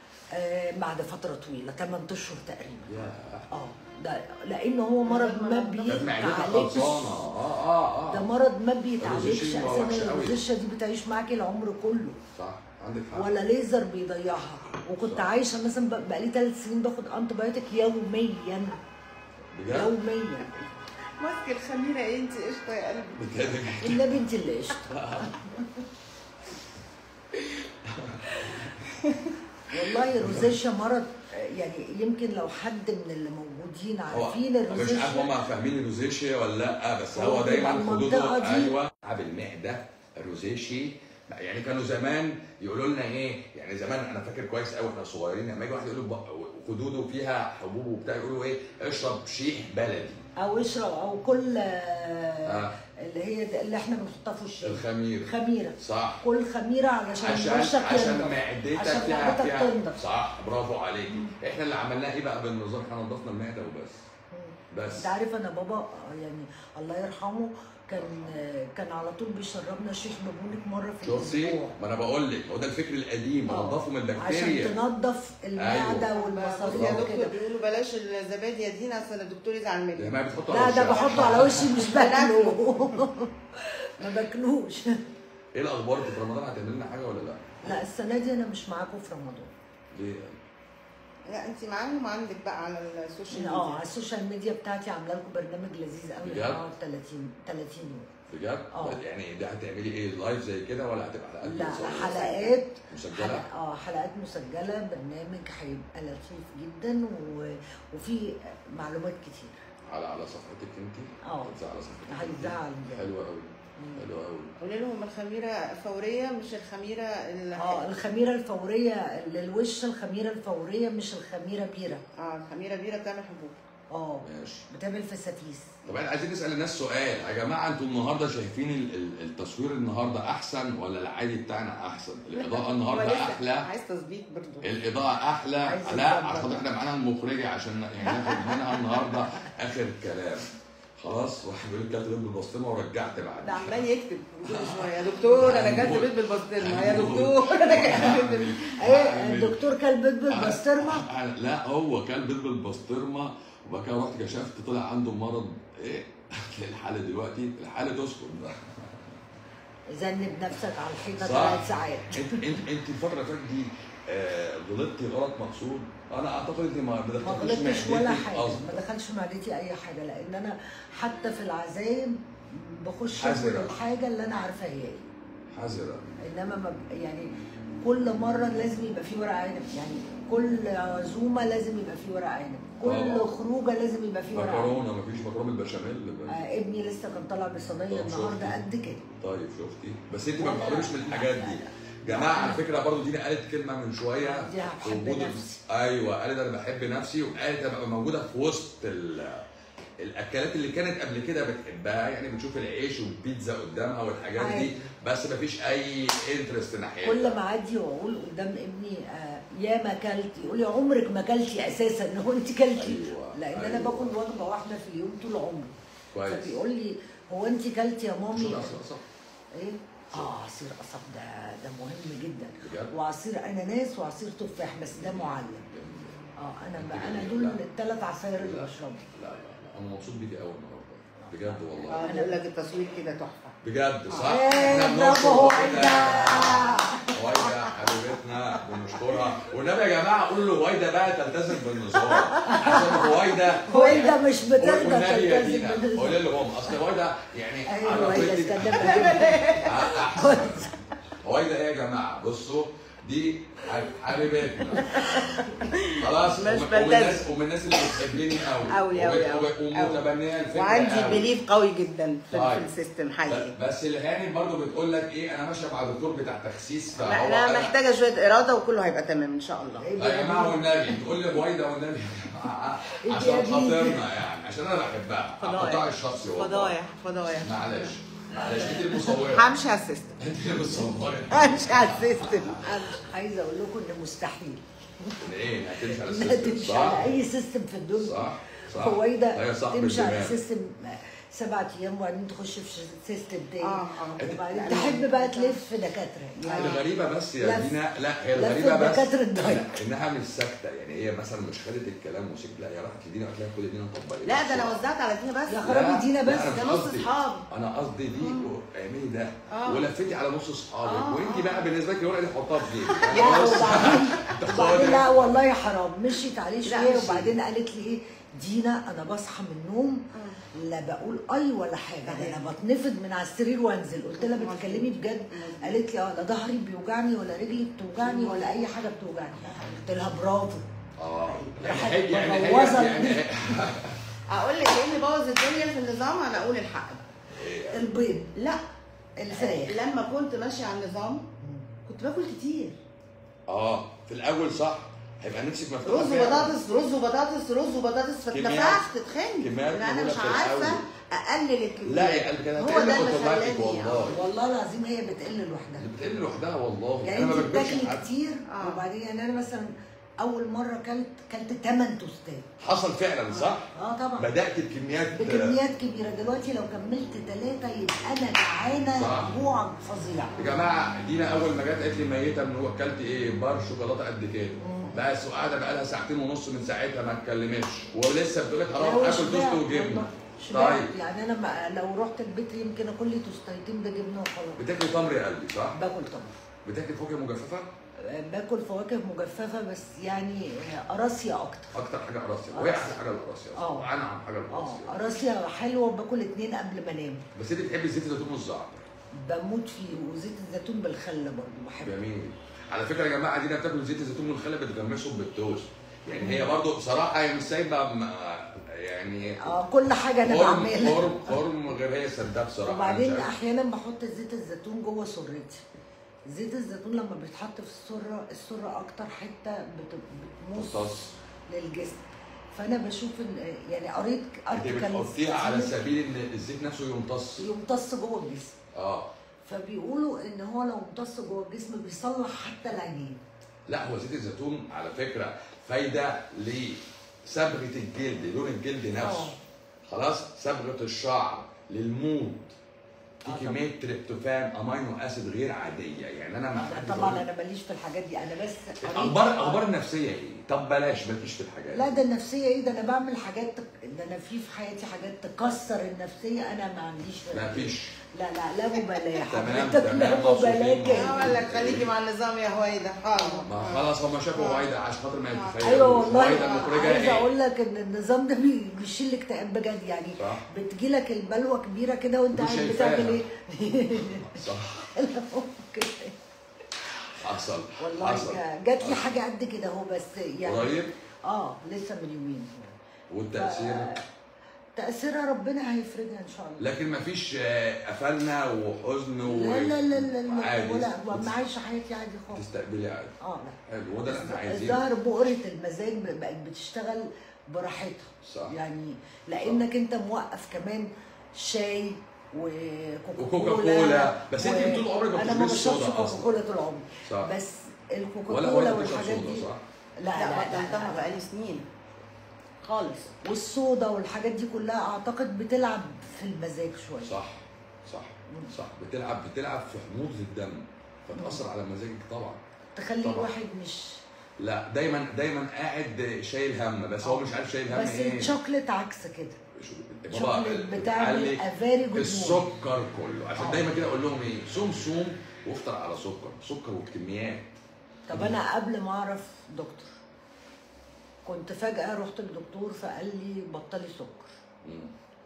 آه بعد فتره طويله 8 اشهر تقريبا يا اه ده لان هو مرض ما كانت معدتها بيتعالجش خلصانه اه اه اه ده مرض ما بيتعالجش الروزيشيا اساسا وحشة قوي. الروزيشيا دي بتعيش معاكي العمر كله صح عندك حق ولا ليزر بيضيعها وكنت صح. عايشه مثلا ب- بقالي ثلاث سنين باخد انتي بايوتيك يوميا بجد يوميا ماسك الخميره ايه انت قشطه يا قلبي بجد النبي انت اللي قشطه والله الروزيشيا مرض آه، يعني يمكن لو حد من اللي موجودين هو عارفين أنا مش عارف الروزيشيا هم فاهمين الروزيشيا ولا لا بس هو هو دايما بيبقى خدوده المنطقة دي- ايوه تعب المعده الروزيشي يعني كانوا زمان يقولوا لنا ايه يعني زمان انا فاكر كويس قوي احنا صغيرين لما يجي واحد يقول له بق- خدوده فيها حبوب وبتاع يقولوا ايه اشرب شيح بلدي او اشرب او كل آه، آه. اللي هي ده- اللي احنا بنحطها في الشاي الخمير خميره صح كل خميره علشان عشان وشك عشان ينضف. معدتك عشان فيها معدتك فيها تنضف. صح برافو عليكي احنا اللي عملناه ايه بقى بالنظام احنا نضفنا المعده وبس بس انت عارف انا بابا يعني الله يرحمه كان كان على طول بيشربنا شيخ بابونك مره في شفتي الاسبوع ما انا بقول لك هو ده الفكر القديم آه. نضفوا من عشان البكتيريا تنظف المعده أيوة. بس والمصاريف يا وكده دكتور بيقولوا بلاش الزبادي يا دينا اصل الدكتور يزعل يا مني ما بتحطوا لا على ده وشها. بحطه على وشي مش باكله ما باكلوش ايه الاخبار انت في رمضان هتعمل لنا حاجه ولا لا؟ لا السنه دي انا مش معاكم في رمضان ليه؟ لا انت معاهم عندك بقى على السوشيال اه على ميديا السوشيال ميديا بتاعتي عامله لكم برنامج لذيذ قوي بجد؟ اه 30 30 يوم بجد؟ آه. يعني ده هتعملي ايه لايف زي كده ولا هتبقى حلقات لا متصورة؟ حلقات مسجله؟ حلق- اه حلقات مسجله برنامج هيبقى لطيف جدا و... وفي معلومات كتير على على صفحتك انت؟ اه. هتذاع على صفحتك انت؟ هيذاع حلوه قوي حلوه قوي قولي لهم الخميره فوريه مش الخميره ال- اه الخميره الفوريه للوش الخميره الفوريه مش الخميره بيره اه الخميره بيره بتعمل حبوب اه ماشي بتعمل فساتيس طب احنا عايزين نسال الناس سؤال يا جماعه انتوا النهارده شايفين ال- ال- التصوير النهارده احسن ولا العادي بتاعنا احسن؟ الاضاءه هو النهارده لسه احلى عايز تظبيط برضه الاضاءه احلى عايز لا تظبط. عشان خاطر احنا معانا المخرجه عشان يعني ناخد منها النهارده اخر كلام خلاص واحد بيقول لي كلت بيض بالبسطرمه ورجعت بعد ده عمال يكتب كل شويه يا دكتور انا جات بيت بالبسطرمه يا دكتور انا جات بيت بال- ايه الدكتور كان بيض بالبسطرمه أنا- لا هو كان بيض بالبسطرمه وبعد كده رحت كشفت طلع عنده مرض ايه الحاله دلوقتي الحاله تسكت بقى ذنب نفسك على الحيطه صح. ثلاث ساعات انت انت انت الفتره اللي فاتت دي آه، غلطتي غلط مقصود انا اعتقد انت ما ما دخلتيش غلطتش ولا معدتك حاجه قصد. ما دخلش معدتي اي حاجه لان انا حتى في العزايم بخش حذرة. اكل الحاجه اللي انا عارفه هي ايه حذرة انما ما ب- يعني كل مره لازم يبقى في ورق عنب يعني كل عزومه لازم يبقى في ورق عنب كل طبعا. خروجه لازم يبقى في ورق عنب مكرونه مفيش مكرونه بالبشاميل آه ابني لسه كان طالع بصينيه طب النهارده شفتي؟ قد كده طيب شفتي بس انت ما بتقربيش من الحاجات دي جماعه على فكره برضو دينا قالت كلمه من شويه دي بحب وجود- نفسي. ايوه قالت انا بحب نفسي وقالت ابقى موجوده في وسط ال- الاكلات اللي كانت قبل كده بتحبها يعني بتشوف العيش والبيتزا قدامها والحاجات دي عادي. بس مفيش اي انترست ناحيتها كل ما اعدي واقول قدام ابني آه يا ما اكلتي يقول لي عمرك ما اكلتي اساسا هو انت كلتي أيوة، لان انا أيوة. باكل وجبه واحده في اليوم طول عمري كويس فبيقول لي هو انت كلتي يا مامي شو الأصل أصلا؟ ايه اه عصير قصب ده ده مهم جدا بجد؟ وعصير اناناس وعصير تفاح بس ده معلم اه انا أنت انا جميل. دول لا. الثلاث عصاير اللي بشربهم لا لا لا انا مبسوط بيكي قوي النهارده بجد والله اه بيقول لك التصوير كده تحفه بجد صح؟ ايه احنا برافو بنشكر هويدا هويدا حبيبتنا بنشكرها والنبي يا جماعه قول له هويدا بقى تلتزم بالنظام عشان هويدا هويدا مش بترضى والنبي يا تلتزم دينا بالنظام. قول لهم اصل هويدا يعني ايوه أنا هويدا قلت لك- استنى بجيبها. احسن هويدا ايه يا جماعه بصوا دي حب- حبيبتنا خلاص مش ومن- بلتزم. ومن الناس ومن الناس اللي بتحبني قوي أوي أوي أوي. ومتبنيه الفكره وعندي قوي. بليف قوي جدا في, طيب. في السيستم حقيقي ب- بس الهاني برضو بتقول لك ايه انا ماشيه مع دكتور بتاع تخسيس فهو لا لا أنا- محتاجه شويه اراده وكله هيبقى تمام ان شاء الله يا جماعه والنبي تقول لي هويدا والنبي إيه عشان يا بيه؟ خاطرنا يعني عشان انا بحبها القطاع الشخصي والله فضايح فضايح معلش معلش انت المصوره همشي على السيستم انت المصوره همشي على السيستم عايزه اقول لكم ان مستحيل ايه هتمشي على انها السيستم تمشي صح على اي سيستم في الدنيا صح صح هويدا هي صاحب تمشي على الدماغ. سيستم سبعة ايام وبعدين تخش في سيستم تاني آه، آه. وبعدين تحب بقى تلف دكاتره يعني الغريبه بس يا لف- دينا لا هي لف الغريبه بس دكاترة الدايت. لا، انها مش ساكته يعني هي مثلا مش خدت الكلام وسكت لا هي راحت لدينا قالت لها خدي دينا طبقي لا ده انا وزعت على دينا بس يا خرابي دينا بس لا، أنا ده مش نص قصدي. صحاب. انا قصدي دي اعملي ده آه. ولفتي على نص اصحابك آه، وانت آه. بقى بالنسبه لك الورقه دي حطها في جيبك لا يعني بص، وبعدين أنت وبعدين لا خاطر. والله حرام مشيت عليه لا، شويه مشي. وبعدين قالت لي ايه دينا انا بصحى من النوم لا بقول اي ولا حاجه ده انا بتنفض من على السرير وانزل قلت لها بتتكلمي بجد قالت لي اه لا ظهري بيوجعني ولا رجلي بتوجعني ولا اي حاجه بتوجعني قلت لها برافو اه يعني راحت هي يعني هي مبوظة يعني هي- اقول لك ايه اللي بوظ الدنيا في النظام انا اقول الحق البيض لا الفراخ لما كنت ماشيه على النظام كنت باكل كتير اه في الاول صح هيبقى نفسك مفتوحه رز فعلا. وبطاطس رز وبطاطس رز وبطاطس كميات- فاتنفخت اتخنت كميات لا انا مش مهولة في عارفه الأول. اقلل الكميات لا يا قلبي كده هو هتقل ده اللي اوتوماتيك خلاني والله والله العظيم هي بتقل لوحدها اللي بتقل لوحدها والله يعني انا انت ما بكبرش بتاكلي حد كتير آه. وبعدين يعني انا مثلا اول مره اكلت كلت 8 توستات حصل فعلا صح؟ اه طبعا بدات بكميات بكميات كبيره دلوقتي لو كملت ثلاثه يبقى انا جعانه صح. جوع فظيع يا جماعه دينا اول ما جت قالت لي ميته من هو اكلت ايه بار شوكولاته قد كده بس وقاعده بقى لها ساعتين ونص من ساعتها ما اتكلمتش ولسه بتقول لك هروح لا، اكل توست وشبعت وجبنه والله. شبعت. طيب يعني انا ما لو رحت البيت يمكن اكل لي توستايتين بجبنه وخلاص بتاكلي تمر يا قلبي صح؟ باكل طبعا بتاكلي فواكه مجففه؟ باكل فواكه مجففه بس يعني قراصيه اكتر اكتر حاجه قراصيه وهي احلى حاجه القراصيه اه. وانعم حاجه اه القراصيه قراصيه حلوه باكل اتنين قبل ما انام بس انت بتحبي زيت الزيتون والزعتر بموت فيه وزيت الزيتون بالخل برضه بحبه جميل على فكره يا جماعه دينا بتاكل زيت الزيتون والخل بتغمسهم بالتوست يعني هي برضو بصراحه هي مش سايبه م- يعني اه كل حاجه انا خرم بعملها خرم خرم غير هي سداه بصراحه أنا وبعدين مش عارف. احيانا بحط زيت الزيتون جوه سرتي زيت الزيتون لما بيتحط في السره السره اكتر حته بت- بتمص ممتص. للجسم فانا بشوف ان يعني قريت انت ارتكل بتحطيها على سبيل ان الزيت نفسه يمتص يمتص جوه الجسم اه فبيقولوا ان هو لو امتص جوه الجسم بيصلح حتى العينين لا هو زيت الزيتون على فكره فايده لصبغه الجلد لون الجلد نفسه اه. خلاص صبغه الشعر للمود في اه كميه تريبتوفان امينو اسيد غير عاديه يعني انا ما حد طبعا بيقول- انا ماليش في الحاجات دي انا بس قريت- اخبار اخبار النفسيه ايه طب بلاش مالكيش في الحاجات لا ده النفسيه ايه ده انا بعمل حاجات ده انا في في حياتي حاجات تكسر النفسيه انا ما عنديش في ما فيش لا لا لا مبالاه تمام، حضرتك تمام، لا مبسوطين. مبالاه كامل. اقول لك خليكي مع النظام يا هويدا حاضر ما خلاص هم شافوا وايده عشان خاطر ما يتخيلوا ايوه والله وايده المخرجه عايزه ايه اقول لك ان النظام ده بي- بيشيل اكتئاب بجد يعني صح. بتجي لك البلوه كبيره كده وانت مش قاعد شايفاها. بتعمل ايه؟ صح لا ممكن. حصل والله حصل جا- جات لي حاجه قد كده اهو بس يعني قريب اه لسه من يومين والتاثير تاثيرها ربنا هيفرجها ان شاء الله لكن مفيش آه، قفلنا وحزن و لا لا لا لا لا عادي ولا ما عايشه حياتي عادي خالص تستقبلي عادي اه لا حلو وده اللي احنا عايزينه الظاهر بؤرة المزاج بقت بتشتغل براحتها صح. يعني لانك انت موقف كمان شاي وكوكا وكوكا كولا. بس انت و- طول عمرك ما انا ما بتشربيش بشربش صودا كوكا أصلاً. كولا طول عمري صح. بس الكوكا ولا كولا ولا بتشرب والحاجات صودا دي صح؟ لا لا لا, بطلتها لا, بقالي سنين خالص والصودا والحاجات دي كلها اعتقد بتلعب في المزاج شويه صح صح صح بتلعب بتلعب في حموضه الدم فتاثر على مزاجك طبعا تخلي طبعا. الواحد مش لا دايما دايما قاعد شايل هم بس هو مش عارف شايل هم بس ايه الشوكليت عكس كده شو- شوكليت بابا بتعمل بتعلي افاري جدود السكر كله عشان آه. دايما كده اقول لهم ايه صوم صوم وافطر على سكر سكر وبكميات طب انا قبل ما اعرف دكتور كنت فجأة رحت للدكتور فقال لي بطلي سكر مم.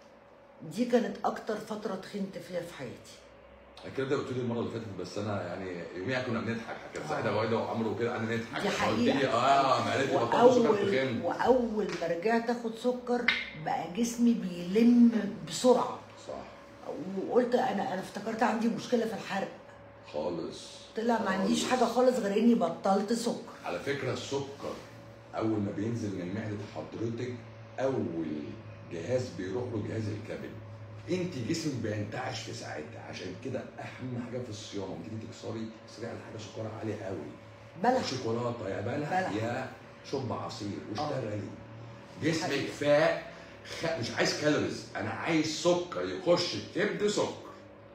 دي كانت اكتر فترة تخنت فيها في حياتي الكلام ده قلت لي المره اللي فاتت بس انا يعني يوميها كنا بنضحك كانت آه. سعيده وايده وعمرو وكده انا نضحك دي قلت حقيقة. لي اه ما قالت لي بطلت سكر واول تخن واول ما رجعت اخد سكر بقى جسمي بيلم بسرعة صح وقلت انا انا افتكرت عندي مشكلة في الحرق خالص طلع ما عنديش خالص. حاجة خالص غير اني بطلت سكر على فكره السكر اول ما بينزل من معده حضرتك اول جهاز بيروح له جهاز الكبد انت جسمك بينتعش في ساعتها عشان كده اهم حاجه في الصيام لما تيجي تكسري تكسري على حاجه سكرها عالي قوي بلح شوكولاته يا بلح, بلح. يا شرب عصير واشتغلي حقيقي. جسمك فاق خ... مش عايز كالوريز انا عايز سكر يخش الكبد سكر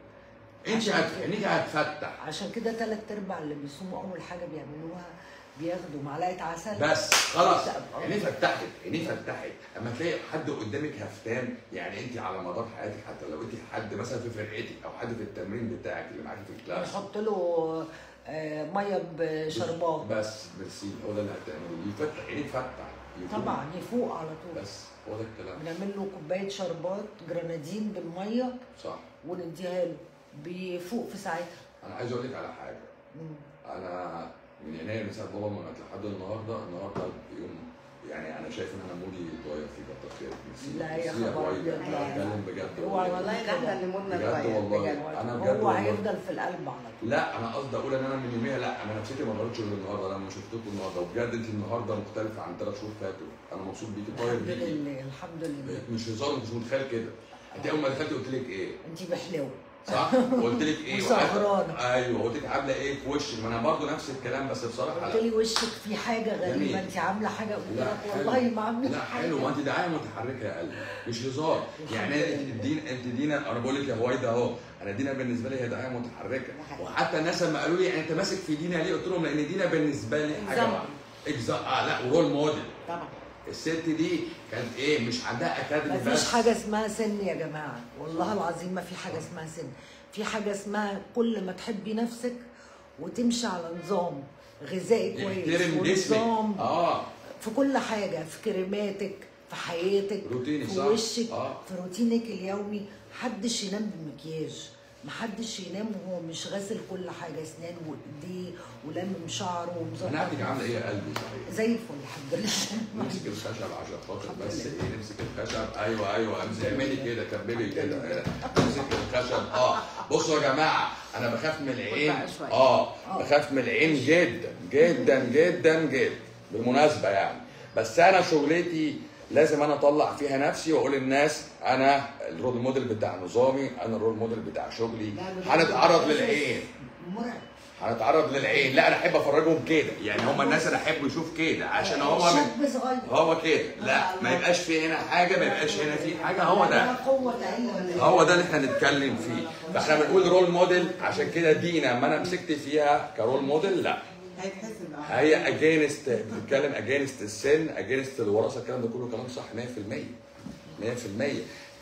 انت عشان هت... كده. عينيك هتفتح عشان كده تلات ارباع اللي بيصوموا اول حاجة بيعملوها بياخدوا معلقة عسل بس خلاص لا، عينيه فتحت عينيه فتحت اما تلاقي حد قدامك هفتان يعني انت على مدار حياتك حتى لو انت حد مثلا في فرقتك او حد في التمرين بتاعك اللي معاك في الكلاس نحط له آه، ميه بشربات بس ميرسي هو ده اللي هتعمله يفتح عينيه تفتح يفوق. طبعا يفوق على طول بس هو ده الكلام بنعمل له كوبايه شربات جرانادين بالميه صح ونديها له بيفوق في ساعتها انا عايز اقول لك على حاجه مم. انا من يناير من ساعه بابا ما مات لحد النهارده النهارده يوم يعني انا شايف ان انا مودي اتغير فيه كتر خير ميرسي. لا يا ميرسي خبر وايد. أبيض. انا بتكلم بجد اوعى والله. والله ده احنا اللي مودنا بجد اتغير والله. بجد أنا بجد هو والله. هيفضل في القلب على طول لا انا قصدي اقول ان انا من يوميها لا انا نفسيتي ما اتغيرتش غير النهارده لما شفتكم النهارده وبجد انت النهارده مختلفه عن ثلاث شهور فاتوا انا مبسوط بيكي طاير الحمد بيكي لله الحمد لله مش هزار انت مش متخيل كده انت اول ما دخلتي قلت لك ايه انت بحلو صح وقلت لك ايه وسهرانة. ايوه قلت لك عامله ايه في وشك ما انا برضه نفس الكلام بس بصراحه قلت لا لي وشك في حاجه جميل. غريبه انت عامله حاجه قلت لا لك حلو. والله ما عامله لا حلو ما انت دعايه متحركه يا قلبي مش هزار يعني انت دينا انت دينا انا بقول لك يا هويدا اهو انا دينا بالنسبه لي هي دعايه متحركه ده حقيقي. وحتى الناس لما قالوا لي يعني انت ماسك في دينا ليه قلت لهم لان دينا بالنسبه لي حاجه Example. واحده اكزا اه لا ورول موديل طبعا الست دي كانت ايه مش عندها اكاديمي ما بس فيش حاجة اسمها سن يا جماعة والله العظيم ما في حاجة اسمها سن في حاجة اسمها كل ما تحبي نفسك وتمشي على نظام غذائي كويس يحترم جسمك ونظام اه في كل حاجة في كريماتك في حياتك روتيني في صح. وشك آه. في روتينك اليومي محدش ينام بمكياج محدش ينام وهو مش غاسل كل حاجة اسنان وايديه ولمم شعره ومظبط انا عارفك عامله ايه نفسه. يا قلبي صحيح زي الفل الحمد لله نمسك الخشب عشان خاطر الحمد بس لله. ايه نمسك الخشب ايوه ايوه امسك اعملي كده كملي كده آه، نمسك الخشب اه بصوا يا جماعه انا بخاف من العين بقى شوية. اه آه. بخاف من العين جدا جدا جدا جدا بالمناسبه يعني بس انا شغلتي لازم انا اطلع فيها نفسي واقول للناس انا الرول موديل بتاع نظامي انا الرول موديل بتاع شغلي لا، بجد هنتعرض إحساس للعين مرعب هنتعرض للعين لا انا احب افرجهم كده يعني هم الناس اللي احب يشوف كده عشان هو من شاب صغير هو كده لا ما يبقاش في هنا حاجه ما يبقاش هنا في حاجه هو لا ده قوة الا بالله هو ده اللي احنا نتكلم فيه فاحنا بنقول رول موديل عشان كده دينا ما انا مسكت فيها كرول موديل لا هيتحسب هي اجينست بتتكلم اجينست السن اجينست الوراثه الكلام ده كله كلام صح 100% 100%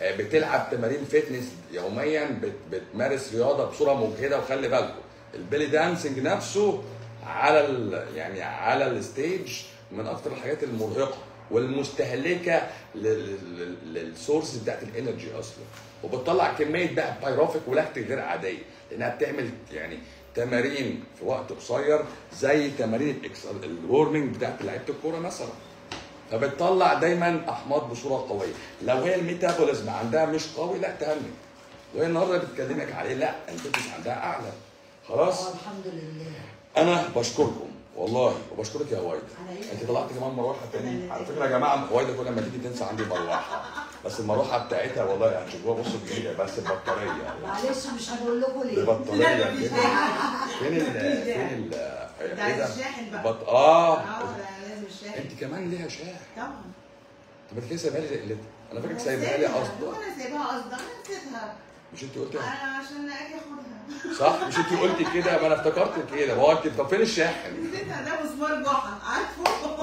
آه، بتلعب تمارين فتنس يوميا بت- بتمارس رياضه بصوره مجهده وخلي بالكم البيلي دانسينج نفسه على ال يعني على الستيج من اكتر الحاجات المرهقه والمستهلكه لل- لل- للسورس بتاعت الانرجي اصلا وبتطلع كميه بقى بايروفيك ولاكتيك غير عاديه لانها بتعمل يعني تمارين في وقت قصير زي تمارين الإكس- الورمنج بتاعت لعيبه الكوره مثلا فبتطلع دايما احماض بصوره قويه لو هي الميتابوليزم عندها مش قوي لا تهني وهي النهارده بتكلمك عليه لا الفتنس عندها اعلى خلاص اه الحمد لله انا بشكركم والله وبشكرك يا هويدا على إيه؟ انت طلعت كمان مروحه تاني على فكره يا جماعه هويدا كل ما تيجي تنسى عندي مروحه بس المروحه بتاعتها والله هتشوفوها بصوا جديده بس البطاريه معلش مش هقول لكم ليه البطاريه لا، مفيش فين فين ال فين ال ده ايه ده؟ الشاحن بقى. بط... اه اه ده لازم الشاحن انت كمان ليها شاحن طبعا طب انت ليه سايبها لي اللي انا فاكرك سايبها لي سايبها. قصدا وانا سايبها قصدا انا نسيتها مش انت قلتي انا عشان اجي اخدها صح مش انت قلتي كده ما انا افتكرت كده هو انت طب فين الشاحن نسيتها ده مسمار جحا عارفه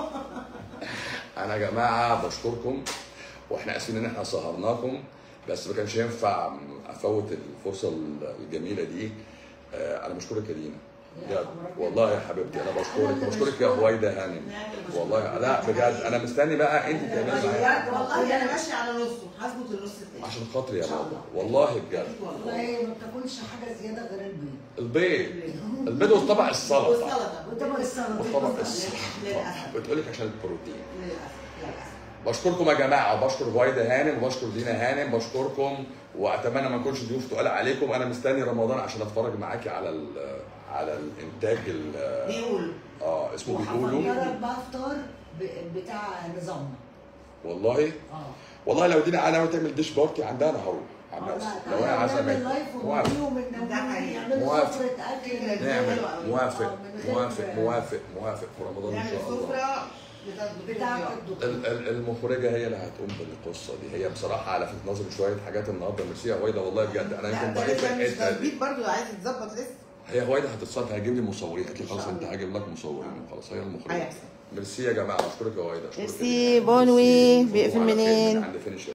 انا يا جماعه بشكركم واحنا اسفين ان احنا سهرناكم بس ما كانش ينفع افوت الفرصه الجميله دي آه، انا بشكرك يا دينا بجد والله يا حبيبتي انا بشكرك بشكرك يا هويدا هانم والله لا بجد انا مستني بقى انت تعملي معايا والله انا ماشيه على نصه هظبط النص التاني عشان خاطري يا بابا والله بجد أكيد والله والله ما بتاكلش حاجه زياده غير البيض البيض البيض وطبق السلطه والسلطه وطبق السلطه وطبق السلطه للاسف بتقول لك عشان البروتين للاسف للاسف بشكركم يا جماعه وبشكر هويدا هانم وبشكر دينا هانم بشكركم واتمنى ما نكونش ضيوف تقال عليكم انا مستني رمضان عشان اتفرج معاكي على ال على الانتاج ال- بيقولوا اه اسمه بيقولوا وهفكرك بقى افطار ب- بتاع نظامنا والله اه والله لو دينا انا تعمل ديش بارتي عندها انا هروح عن آه، نفسي لا، لو انا تعالى نعمل عزمت لايف موافق ونوريهم ده حقيقي. انهم يعملوا موافق. سفرة اكل نعمل حلوة أوي. موافق آه، من غير- موافق موافق موافق في رمضان ان نعمل شاء الله سفره بتاعت بتاع بتاع الدكتور ال- ال- المخرجه هي اللي هتقوم بالقصه دي هي بصراحه لفتت نظري شويه حاجات النهارده ميرسي يا هويدا والله بجد انا لا يمكن ده ضعيف في ده مش الحته دي تظبيط برضه عايز يتظبط لسه هي هويدا هتتصرف هيجيب لي مصورين قالت لي خلاص انت هجيب لك مصورين وخلاص هي المخرجه هيحصل ميرسي يا جماعه اشكرك يا هويدا أشكرك ميرسي، جداً. بونوي. ميرسي. بيقفل وعلى خير من منين؟ عند فينيش